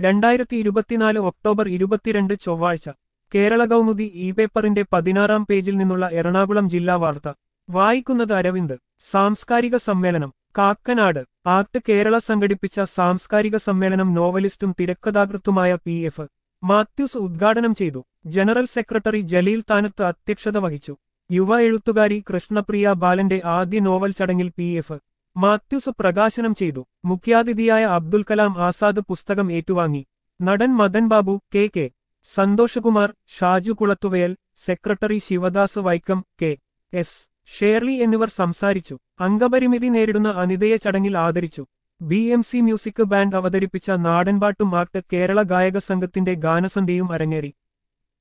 രണ്ടായിരത്തി ഇരുപത്തിനാല് ഒക്ടോബർ ഇരുപത്തിരണ്ട് ചൊവ്വാഴ്ച കേരള കൗമുദി ഇ പേപ്പറിന്റെ പതിനാറാം പേജിൽ നിന്നുള്ള എറണാകുളം ജില്ലാ വാർത്ത വായിക്കുന്നത് അരവിന്ദ് സാംസ്കാരിക സമ്മേളനം കാക്കനാട് ആർട്ട് കേരള സംഘടിപ്പിച്ച സാംസ്കാരിക സമ്മേളനം നോവലിസ്റ്റും തിരക്കഥാകൃത്തുമായ പി എഫ് മാത്യൂസ് ഉദ്ഘാടനം ചെയ്തു ജനറൽ സെക്രട്ടറി ജലീൽ താനത്ത് അധ്യക്ഷത വഹിച്ചു യുവ എഴുത്തുകാരി കൃഷ്ണപ്രിയ ബാലന്റെ ആദ്യ നോവൽ ചടങ്ങിൽ പി എഫ് മാത്യൂസ് പ്രകാശനം ചെയ്തു മുഖ്യാതിഥിയായ അബ്ദുൽ കലാം ആസാദ് പുസ്തകം ഏറ്റുവാങ്ങി നടൻ Madan Babu K K Santhoshkumar Shaju Kulathuvayal secretary Sivadas Vaikom K S Shirley എന്നിവർ സംസാരിച്ചു അംഗപരിമിതി നേരിടുന്ന അനിതയെ ചടങ്ങിൽ ആദരിച്ചു B M C music band അവതരിപ്പിച്ച നാടൻപാട്ടും ആർട്ട് കേരള ഗായക സംഘത്തിന്റെ ഗാനസന്ധ്യയും അരങ്ങേറി